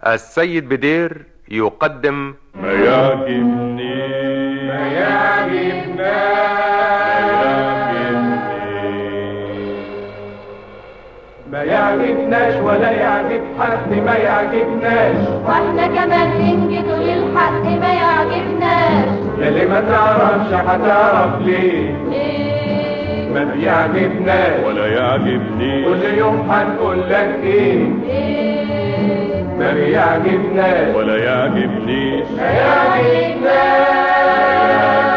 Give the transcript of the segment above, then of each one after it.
السيد بدير يقدم ما يعجبني ما يعجبنا ما يعجبناش ولا يعجب حد ما يعجبناش واحنا كمان ننجد للحق ما يعجبناش يلي ما تعرفش هتعرف ليه ايه ما بيعجبناش ولا يعجبني كل يوم هنقول لك ايه ايه ما بيعجبناش ولا يعجبنيش ما يعجبناش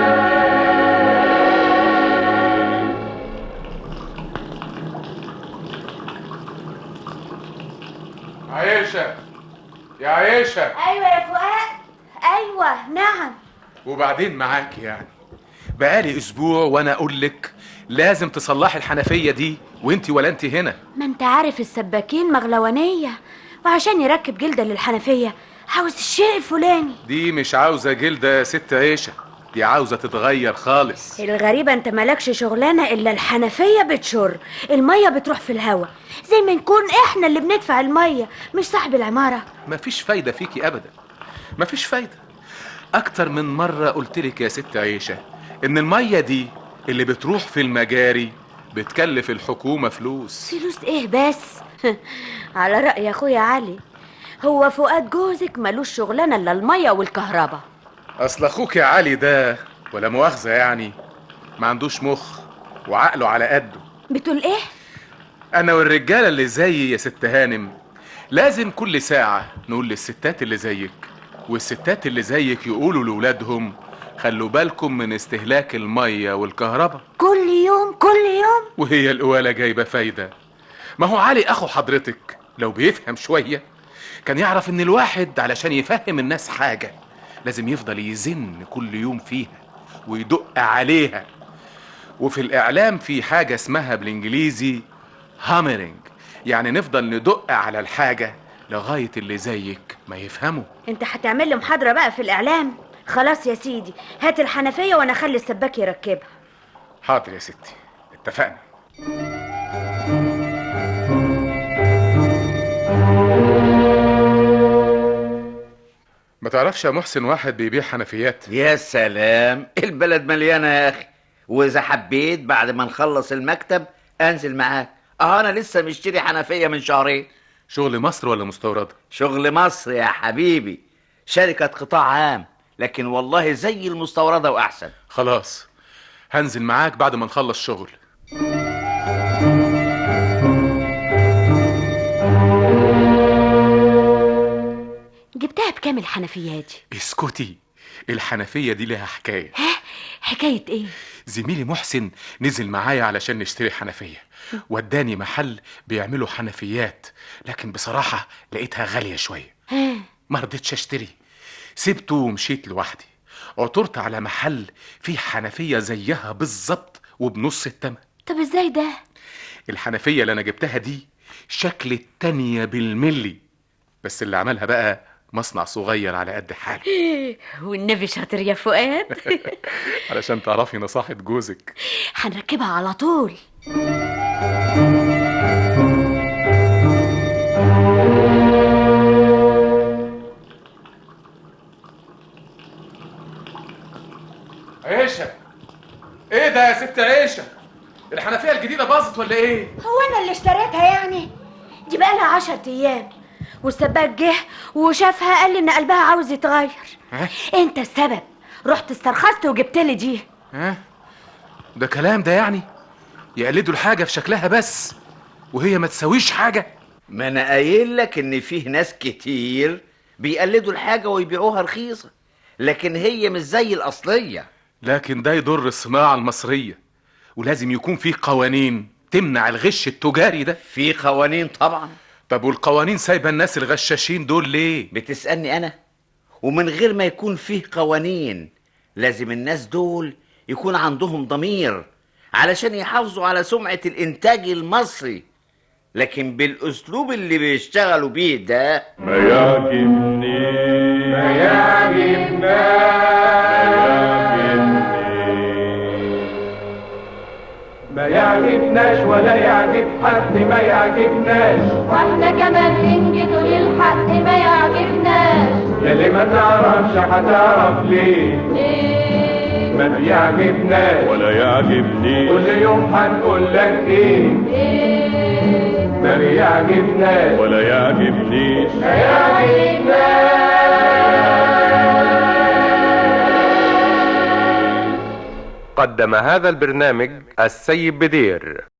عيشة يا عيشة ايوه يا فؤاد ايوه نعم وبعدين معاك يعني بقالي اسبوع وانا اقول لك لازم تصلحي الحنفية دي وانت ولا انت هنا ما انت عارف السباكين مغلونيه وعشان يركب جلده للحنفيه عاوز الشيء الفلاني دي مش عاوزة جلدة يا ست عيشة دي عاوزة تتغير خالص الغريبة انت مالكش شغلانة الا الحنفية بتشر المية بتروح في الهوا زي ما نكون احنا اللي بندفع المية مش صاحب العمارة مفيش فايدة فيكي ابدا مفيش فايدة اكتر من مرة قلتلك يا ست عيشة ان المية دي اللي بتروح في المجاري بتكلف الحكومة فلوس فلوس ايه بس على رأي اخويا علي هو فؤاد جوزك ملوش شغلانة الا المية والكهرباء اصل اخوك يا علي ده ولا مؤاخذة يعني ما عندوش مخ وعقله على قده بتقول ايه انا والرجالة اللي زيي يا ست هانم لازم كل ساعة نقول للستات اللي زيك والستات اللي زيك يقولوا لولادهم خلوا بالكم من استهلاك المية والكهرباء كل يوم كل يوم وهي القوالة جايبة فايدة ما هو علي أخو حضرتك لو بيفهم شوية كان يعرف إن الواحد علشان يفهم الناس حاجة لازم يفضل يزن كل يوم فيها ويدق عليها وفي الإعلام في حاجة اسمها بالإنجليزي هامرنج يعني نفضل ندق على الحاجة لغاية اللي زيك ما يفهموا انت هتعمل لي محاضرة بقى في الاعلام خلاص يا سيدي هات الحنفية وانا اخلي السباك يركبها حاضر يا ستي اتفقنا ما تعرفش يا محسن واحد بيبيع حنفيات يا سلام البلد مليانة يا أخي وإذا حبيت بعد ما نخلص المكتب أنزل معاك أه أنا لسه مشتري حنفية من شهرين شغل مصر ولا مستورد شغل مصر يا حبيبي شركة قطاع عام لكن والله زي المستوردة وأحسن خلاص هنزل معاك بعد ما نخلص شغل جبتها بكام الحنفية دي اسكتي الحنفية دي لها حكاية ها حكاية ايه زميلي محسن نزل معايا علشان نشتري حنفية وداني محل بيعملوا حنفيات لكن بصراحة لقيتها غالية شوية ها ما رضيتش اشتري سبته ومشيت لوحدي عثرت على محل فيه حنفية زيها بالظبط وبنص التمن طب ازاي ده الحنفية اللي انا جبتها دي شكل التانية بالملي بس اللي عملها بقى مصنع صغير على قد حاله والنبي شاطر يا فؤاد علشان تعرفي نصاحة جوزك هنركبها على طول عيشة ايه ده يا ست عيشة الحنفية الجديدة باظت ولا ايه هو انا اللي اشتريتها يعني دي بقى لها عشر ايام والسباك جه وشافها قال لي ان قلبها عاوز يتغير ها انت السبب رحت استرخصت وجبت لي دي ها ده كلام ده يعني يقلدوا الحاجة في شكلها بس وهي ما تسويش حاجة ما أنا قايل لك إن فيه ناس كتير بيقلدوا الحاجة ويبيعوها رخيصة لكن هي مش زي الأصلية لكن ده يضر الصناعة المصرية ولازم يكون فيه قوانين تمنع الغش التجاري ده في قوانين طبعا طب والقوانين سايبة الناس الغشاشين دول ليه بتسألني أنا ومن غير ما يكون فيه قوانين لازم الناس دول يكون عندهم ضمير علشان يحافظوا على سمعة الإنتاج المصري لكن بالأسلوب اللي بيشتغلوا بيه ده ما يعجبني ما يعجبنا ما يعجبنا يعجبناش ولا يعجب حد ما يعجبناش واحنا كمان ننجد للحق ما يعجبناش يلي ما تعرفش هتعرف ليه ليه ما بيعجبناش ولا يعجبنيش كل يوم هنقول لك ايه ليه ما بيعجبناش ولا يعجبنيش قدم هذا البرنامج السيد بدير